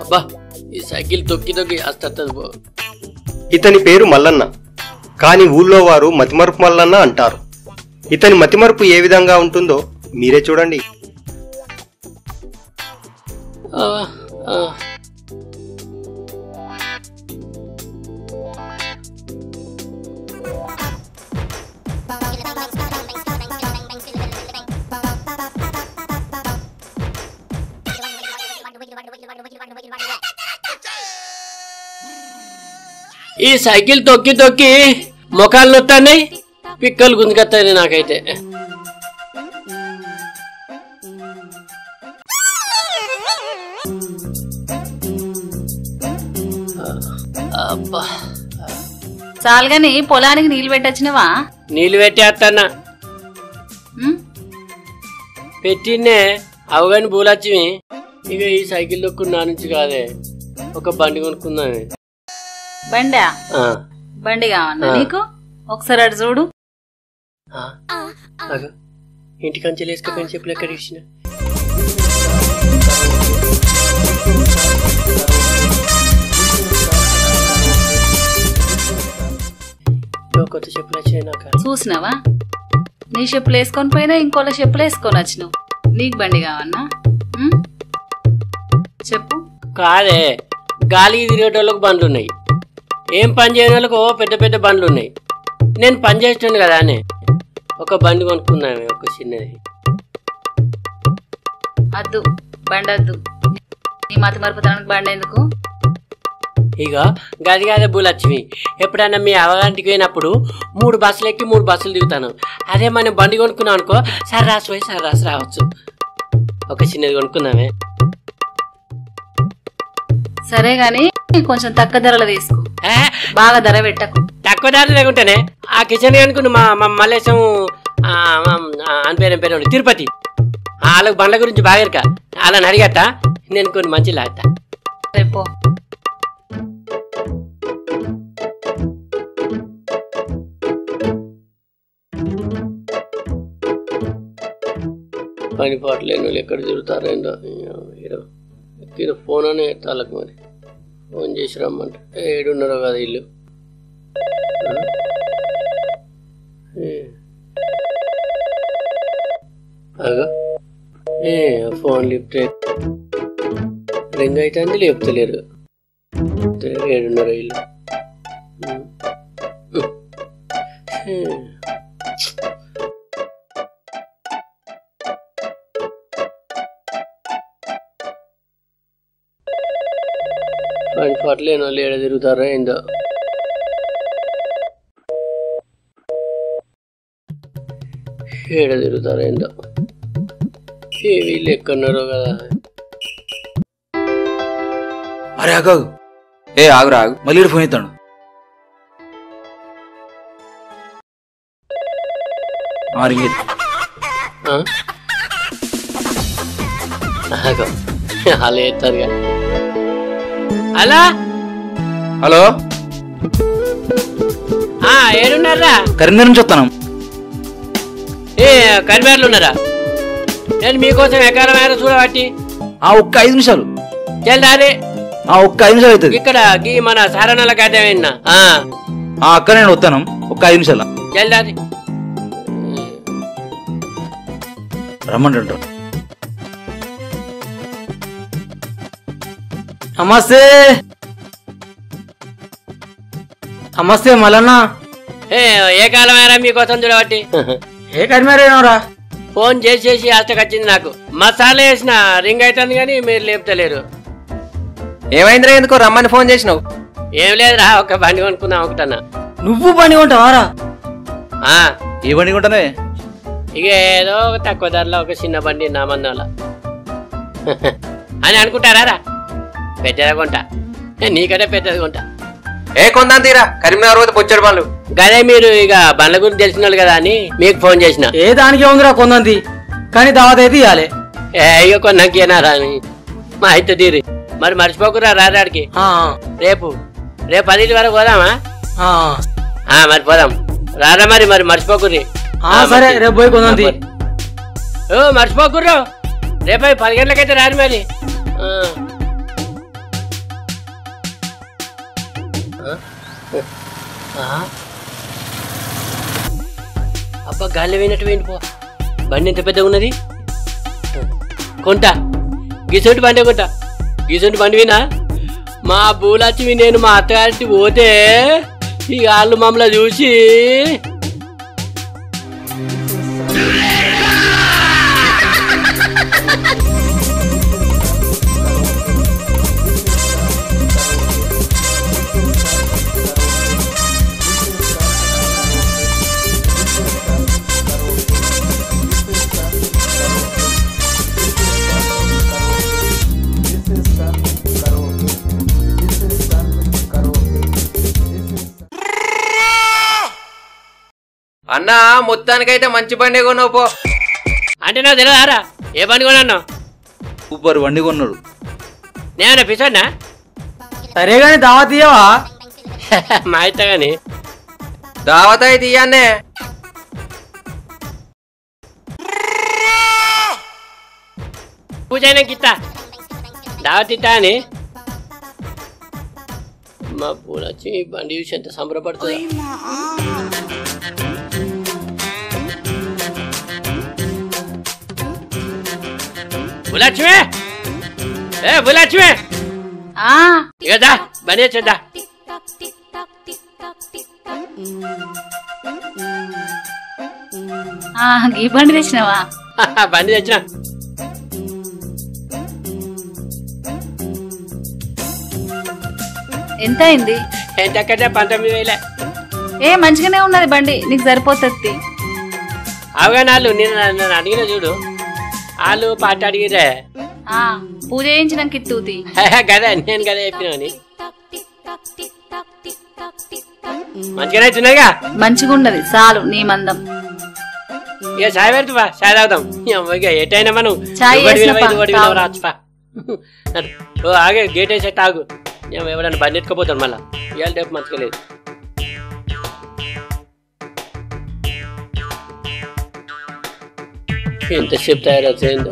అబ్బా ఈ సైకిల్ తొక్కి తొక్కి అస్తది పో ఇతని పేరు మల్లన్న కానీ ఊళ్ళో వారు మతిమరుపు మల్లన్న అంటారు ఇతని మతిమరుపు ఏ విధంగా ఉంటుందో మీరే చూడండి ఆ, ఆ. ఈ సైకిల్ తొక్కి తొక్కి ముఖాలు నొత్తాయి పిక్కలు గుంజుకొస్తాయి నాకైతే అబ్బా చాలుగాని పొలానికి నీళ్లు పెట్టొచ్చినవా నీళ్ళు పెట్టేస్తానా ఉమ్? పెట్టినే అవగాని పూలచ్చివి ఇక ఈ సైకిల్ తొక్కున్న నా నుంచి కాదే ఒక బండి కొనుక్కుందామే బండా ఆ, బండి కావన్నా ఆ. నీకు ఒకసారి అటు చూడు ఆ, అగో ఇంటికంచెలు వేసుకపోయిన చెప్పులు ఎక్కడ ఇచ్చిన కొత్త చెప్పులు వచ్చినాయి నాకు చూసినావా నీ చెప్పులు వేసుకొని పోయినా ఇంకోళ్ళ చెప్పులు వేసుకొని వచ్చినావు నీకు బండి కావన్నా ఉమ్? చెప్పు కాదే గాలికి తిరిగేటోళ్ళకి బండ్లు ఉన్నాయి ఏం పని చేయని వాళ్ళకు ఓ పెద్ద పెద్ద బండ్లు ఉన్నాయి నేను పని చేస్తుండే కదా అని ఒక బండి కొనుక్కుందామే ఒక చిన్నది అద్దు బండి అద్దు నీ మతి మరుపుతనానికి బండి ఎందుకు ఇక గది గదే బులచ్చివి ఎప్పుడైనా మీ అవగాంటికి పోయినప్పుడు మూడు బస్సులు ఎక్కి మూడు బస్సులు దిగుతాను అదే మనం బండి కొనుక్కున్నాం అనుకో సరే రాసి పోయి సరే రాసి రావచ్చు ఒక చిన్నది కొనుక్కుందామే సరే గాని కొంచెం తక్కువ ధరలు తీసుకో ఏ, బాగా ధర పెట్టకు తక్కువ దారి లేకుంటేనే ఆ కిచెన్ అనుకున్న మా మా మల్లేశం ఆ, ఆ, అని పేరు ఏం పేరు ఉండే, తిరుపతి ఆ, వాళ్ళకి బండ్ల గురించి బాగా ఎరక వాళ్ళని అడిగట నేను కొన్ని మంచి లాగుతా రేపో పని పాట లేని వాళ్ళు ఎక్కడ తిరుగుతారో ఏంటో ఈడ ఈడ ఫోన్ అనే ఎత్తాలకు మరి ఫోన్ చేసి రమ్మంట ఏడున్నారో కదా ఇల్లు ఆ? ఏ. అగో ఏ ఫోన్ లిఫ్ట్ రింగ్ అవుతుంది లేపుతలేరు లేపుతలేరు. ఏడున్నారో ఇల్లు ఉం. ఉం. ఏ. పని పట్లేని వాళ్ళు ఏడ తిరుగుతారో ఏందో ఏడ తిరుగుతారో ఏందో ఏ వీళ్ళు ఎక్కడున్నారో కదా అరే ఆగాగు ఏ ఆగురా ఆగు మళ్ళీ ఈడు ఫోన్ ఎత్తాడు ఆ, రింగ్ ఎత్తు. ఆ? ఆగో. అలా ఎత్తారుగా అలా హలో ఆ, ఏడున్నారా కరీంనగర్ నుంచి వస్తాను ఏ కనివేర్లు ఉన్నారా నేను మీకోసం ఎకాలం ఆయన చూడబట్టి ఆ ఒక్క ఐదు నిమిషాలు చెల్లారి ఆ ఒక్క ఐదు నిమిషాలు అవుతుంది ఇక్కడ గీ మన సారణాల కాదేమైనా ఆ అక్క నేను వస్తాను ఒక్క ఐదు నిమిషాలు జల్దారి రమ్మంటుంటారు నమస్తే నమస్తే మల్లన్న ఏ ఏ కాలమైనా మీకోసం చూడబట్టి ఏ కరిమారేనరా ఫోన్ చేసి చేసి ఆస్తకొచ్చింది నాకు మసాలా వేసిన రింగ్ అవుతుంది కానీ మీరు లేపుతలేరు ఏమైందిరా ఎందుకో రమ్మని ఫోన్ చేసినావు ఏం లేదురా ఒక బండి కొనుక్కుందాం ఒకటన్నా నువ్వు బండి కొంటావారా ఆ, ఏ బండి కొంటానే ఇక ఏదో ఒక తక్కువ ధరలో ఒక చిన్న బండి నా మందంలో అని అనుకుంటారా రా పెద్దది కొంటా నీకంటే పెద్దది కొంటా ఏ కొందాం తీరా కరీంనగర్ పోతే బొచ్చడు పనులు గదే మీరు ఇక బండ్ల గురించి తెలిసిన వాళ్ళు కదా అని మీకు ఫోన్ చేసిన ఏ దానికి ఉందిరా కొందంది కానీ దావత్ అయితే ఇవ్వాలి ఏ ఇక కొన్నాకేనా రా అని. మా అయితే తీరి మరి మర్చిపోకురా రారాడికి రేపు రేపు పది వరకు పోదామా ఆ మరి పోదాం రారా మరి మరి మర్చిపోకుర్రి సరే మంచిది. రేపు పోయి కొందంది ఆ, పోరి. ఓ మర్చిపోకుర్రు రేపు పది గంటలకైతే రారు మరి ఆ. ఆ? అబ్బా గాలి పోయినట్టు పోయింది పో బండి ఎంత పెద్దగా ఉన్నది కొంటా గిసొంటి బండి కొంటా గిసొంటి బండి వినా మా బూలచ్చి నేను మా అత్తగారికి పోతే ఈ వాళ్ళు మమ్మల్ని చూసి అన్న మొత్తానికైతే మంచి బండి కొన్నావు పో అంటే నాకు తెలియదారా ఏ బండి కొన్నాను సూపర్ బండి కొన్నాడు నేను పిసన్నా సరే గాని దావా తీయవా మా అయితే కానీ దావత అయితే ఇయ్యాన్నే పూజ అయినాక ఇస్తా దావత్ ఇస్తా అని మా పూలచ్చి బండి చూసి ఎంత సంబరపడుతుంది బులక్ష్మి ఏ బులక్ష్మి ఆ ఇక దా బండి వచ్చేద్దా ఆ, ఈ బండి తెచ్చినావా బండి తెచ్చిన ఎంత అయింది ఎంతకంటే పంతొమ్మిది వేలే ఏ మంచిగానే ఉన్నది బండి నీకు సరిపోతుంది అవగానే వాళ్ళు నేను నన్ను అడిగిన చూడు వాళ్ళు పాట అడిగిరే ఆ పూజ చేయించినాక ఇత్తూతి కదా నేను కదా చెప్పినాని మంచిగానే అవుతున్నాయిగా మంచిగా ఉన్నది చాలు నీ మందం ఇక చాయ్ పెడుతువా చాయ్ తాగుదాం ఇక ఎటైనా మనం చాయ్ ఎవడి వేసిన వినవా, పా, ఇది వాడి తాగు. వినవా, రాచుపా ఓ ఆగే గేట్ వేసే తాగు ఏం ఎవడన్నా బండి ఎత్తుకపోతాను మళ్ళా ఇవాళ రేపు మంచిగా లేదు ఎంతసేపు తయారవుతుంది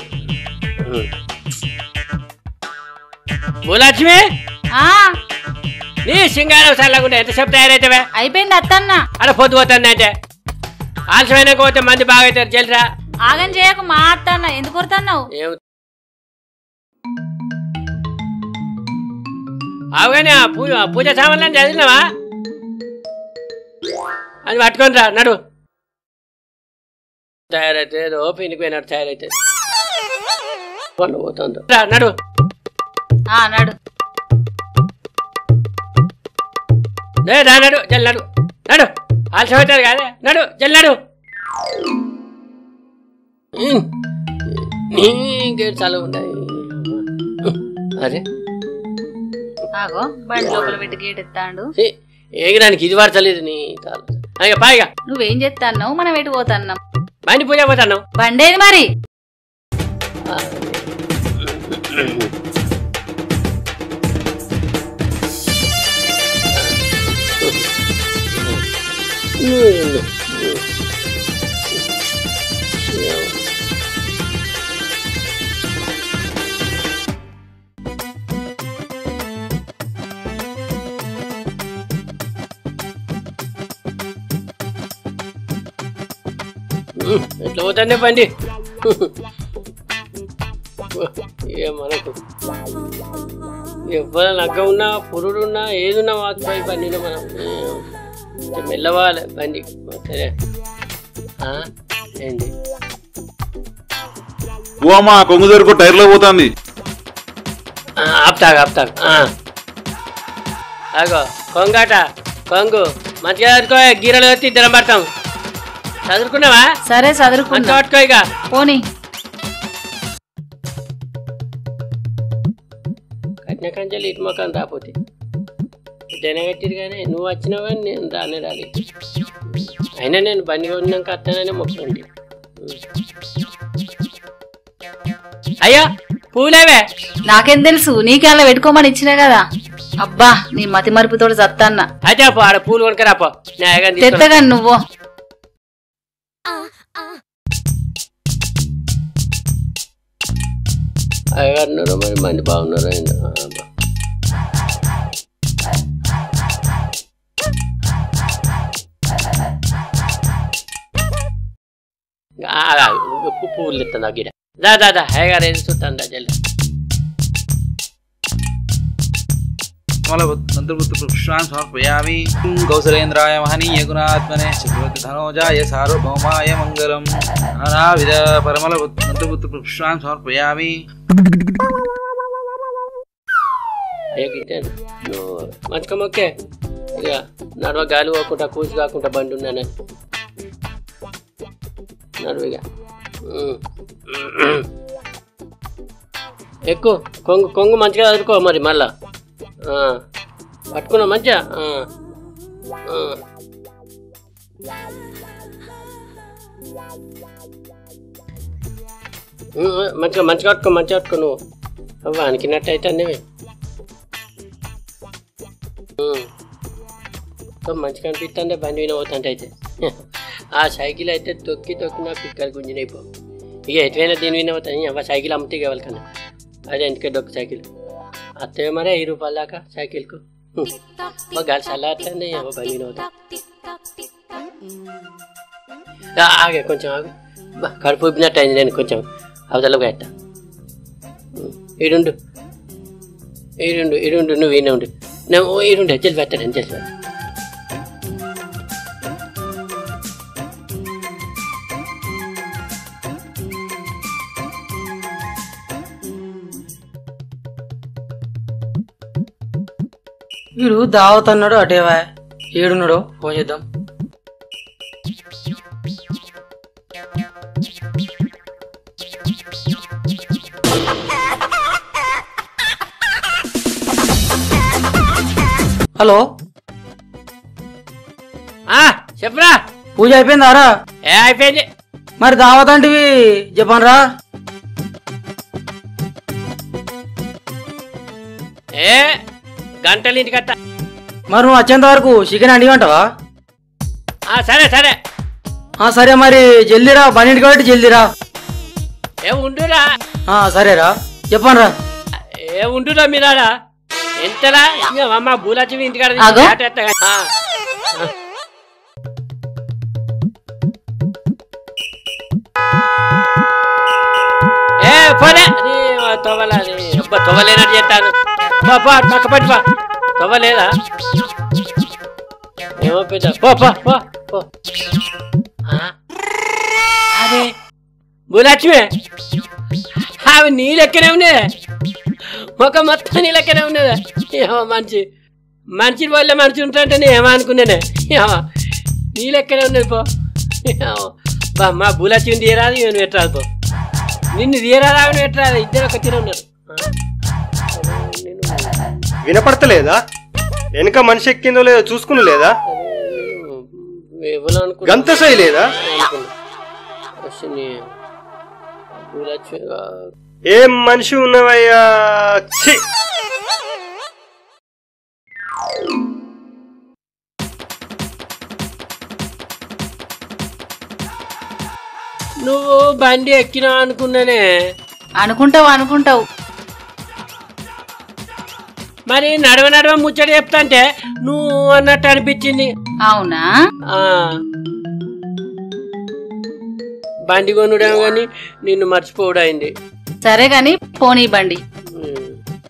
భూలక్ష్మి ఆ నీ సింగారం చల్లకుండా ఎంతసేపు తయారైతావే అయిపోయింది అత్తన్న అలా పొద్దు పోతుంది అంటే ఆలస్యమైనాక పోతే మంది బాగా అవుతారు జల్దిరా ఆగం చేయకు మా అత్తన్న ఎందుకు కొడుతున్నావు ఏం అవగానే ఆ పూజ పూజ సామాన్లని చదివినావా అది పట్టుకొని రా నడు తయారైతే ఏదో పినిపోయినట్టు తయారైతే కొండ పోతుందో రా నడు ఆ నడు లే రా నడు జల్ నడు నడు ఆలస్యం అవుతుంది కాదే నడు జల్ నడు ఉమ్. నీ గేట్ చాలా ఉన్నాయి అరే ఆగో బండి లోపల పెట్టి గేట్ ఎత్తాండు ఏ, ఏగడానికి ఇది పడతలేదు నీ తాలు అయ్యా పాయిగా నువ్వేం చేస్తాన్నావు మనం ఎటు పోతున్నాం బండి పూజ పోతాను బండేది మరి ఎట్లా పోతానే బండి ఏ మనకు ఎవరైనా నగ్గ ఉన్నా పురుడు ఉన్నా ఏదున్నా వాచిపోయి బండిలో మనం ఏ, మెల్లవాలి బండి సరే ఆ, ఏంటి ఓ అమ్మా కొంగు దొరకు టైర్లో పోతుంది ఆ, ఆపుతాగు ఆపుతాగు ఆ. అగో కొంగాట కొంగు మంచిగా చదువుకో గీరలు వచ్చి ఇద్దరం పడతాం చదువుకున్నావా సరే మంచిగా చదువుకుంటా పట్టుకో ఇక పోనీ కట్న కంచెలు ఇటు మొక్కం రాపోతే ఇద్దనే కట్టిరు కానీ నువ్వు వచ్చినావు కానీ నేను రానే రాలి అయినా నేను బండి కొన్నాక వస్తానని మొక్కండి అయ్యా పూలేవే నాకేం తెలుసు నీకే అలా పెట్టుకోమని ఇచ్చినా కదా అబ్బా నీ మతి మరుపుతోటి చత్తన్న అయితే అప్పు ఆడ పూలు కొనుకరాపో నేను అయ్యగారిని తీసుకొని తెత్తగా నువ్వు అయ్యగారు ఉన్నారు మరి మంది బాగున్నారు ఆయన. ఆ, బా. ఆ, ఆ, పు- పువ్వులు ఇస్తాను గిడ దా దా దా హైగా రేసి చూస్తాను దా జల్ది కమలపుత్రపుష్పాన్ సమర్పయామి కౌసలేంద్రాయ మహనీయ గుణాత్మనే చక్రవర్తి ధనోజాయ సార్వభౌమాయ మంగళం నానావిధ పరిమళ పుష్పాన్ సమర్పయామి అయ్యో గిట్టాను నువ్వు మంచిగా మొక్కే ఇక నడవ గాలి పోకుండా కూసి కాకుండా బండి ఉన్నాను నడువు ఇక ఉమ్. ఎక్కువ కొంగు కొంగు మంచిగా చదువుకో మరి మళ్ళా ఆ. పట్టుకున్నావు మంచిగా ఆ. ఆ. ఉమ్, మంచిగా మంచిగా పట్టుకో మంచిగా పట్టుకో నువ్వు అవ్వ అనుకున్నట్టు అయితే అన్నవి మంచిగా అనిపిస్తుంది బండి మీద పోతుంటే అయితే ఆ సైకిల్ అయితే తొక్కి తొక్కి నా పిక్కలు గుంజినైపో ఇక ఎటువైనా దీని మీద పోతాయి అవ్వ సైకిల్ అమ్మితే ఎవరికన్నా అదే ఎందుకే డొక్క సైకిల్ అత్తయ్య మరే ఐదు రూపాయల దాకా సైకిల్కు మా గాలి చల్లారుతుంది అవ్వ బండి మీద పోతా ఆ, ఆగే కొంచెం ఆగు బా, కడుపు ఉబ్బినట్టు అయింది నేను కొంచెం అవతలగా ఎట్టా ఈడుండు ఈడుండు ఈడుండు నువ్వు ఈయన ఉండు నువ్వు ఈడుండే జల్లి పెట్టాను జల్లి పెట్ట వీడు దావత్ అన్నాడు అటేవా ఏడున్నాడు ఫోన్ చేద్దాం హలో ఆ, చెప్పురా పూజ అయిపోయిందారా ఏ అయిపోయింది మరి దావత్ అంటివి చెప్పను రా ఏ గంటలు ఇంటికట్ట మరి నువ్వు వచ్చేంత వరకు చికెన్ అండివంటావా ఆ, సరే సరే ఆ, సరే మరి జల్దీరా పన్నెండు కాబట్టి జల్దీరా ఏ ఉండురా ఆ, సరేరా చెప్పను రా ఏ ఉండురా మీరారా ఎంతలా ఇక అమ్మ బూలచ్చి ఇంటికాడ తీసి ఆగు. ఆట ఎత్తా. ఆ, ఆ. ఏ పోలే నీ తవ్వలా నీ అబ్బా తవ్వలేనట్టు చేస్తాను పో పో అటు పక్క పట్టి పో తవ్వలేదా ఏమో పెద్ద పో పో పో పో ఆ? అదే భూలక్ష్మి అవి నీ లెక్కనే ఉన్నదే ఒక మొత్తం నీ లెక్కనే ఉన్నదా ఏమో మంచి మంచి వల్ల మనిషి ఉంటుంటే నేను ఏమో అనుకున్నానే ఏమో నీ లెక్కనే ఉన్నది పో ఏమో బా మా భూలక్ష్మి తీయరాదు ఇవన్నీ పెట్టరాదు పో నిన్ను తీయరాదు ఆమెను పెట్టరాదు ఇద్దరు ఒక తీరు ఉన్నారు వినపడతలేదా వెనక మనిషి ఎక్కిందో లేదో చూసుకుని లేదా ఎవరు అనుకున్నా గంత సై లేదా అనుకున్నా అసలు భూలక్ష్మి ఏం మనిషి ఉన్నవయ్యా ఛీ! నువ్వు బండి ఎక్కినా అనుకున్నానే అనుకుంటావు అనుకుంటావు మరి నడవ నడవ ముచ్చట చెప్తాంటే నువ్వు అన్నట్టు అనిపించింది అవునా ఆ బండి కొనుడేమో కానీ నిన్ను మర్చిపోవడం అయింది సరే గాని పోనీ బండి ఉమ్.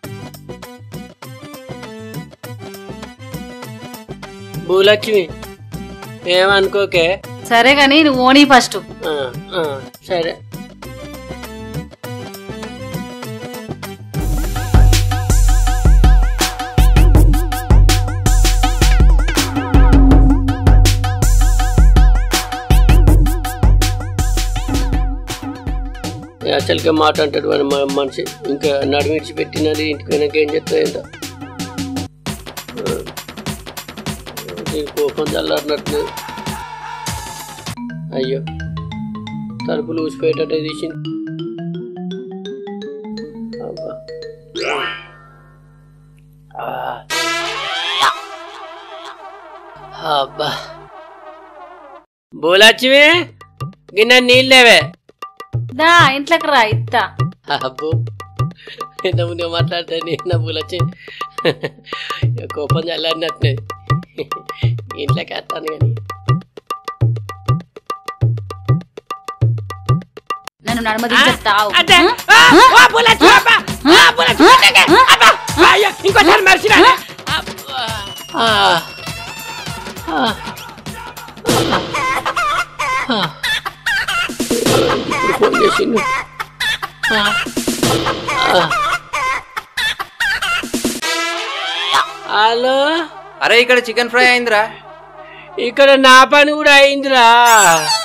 భూలక్ష్మి ఏమనుకోకే సరే గాని నువ్వు ఓనీ ఫస్ట్ ఆ, ఆ, సరే అసలుగా మాట అంటాడు వాడు మా మనిషి ఇంకా నడిమిడిచి పెట్టినది ఇంటికి వెనక ఏం చెప్తా ఏంటో ఆ. దీని కోపం చల్లారినట్లేదు అయ్యో తలుపులు ఊసిపోయేటట్టే తీసింది అబ్బా. ఆ. అబ్బా బోలచ్చివి గిన్నె నీళ్ళేవే దా ఇంట్లోకి రా ఇత్తా అబ్బో ఎంత ముందే మాట్లాడితే నేను బోలచ్చి కోపం చల్లారినట్టు ఇంట్లోకి వస్తాను కానీ నన్ను నడమది చెప్తావు అదే. ఆ, ఓ బుల్లెట్ అబ్బా. ఆ, బుల్లెట్ కొట్టకే. అబ్బా. అయ్యో, ఇంకోసారి మర్చినా అబ్బా. ఆ. ఆ. ఆ. ఇప్పుడు ఫోన్ చేసిండు ఆ. ఆ. హలో అరే ఇక్కడ చికెన్ ఫ్రై అయిందిరా ఇక్కడ నా పని కూడా అయిందిరా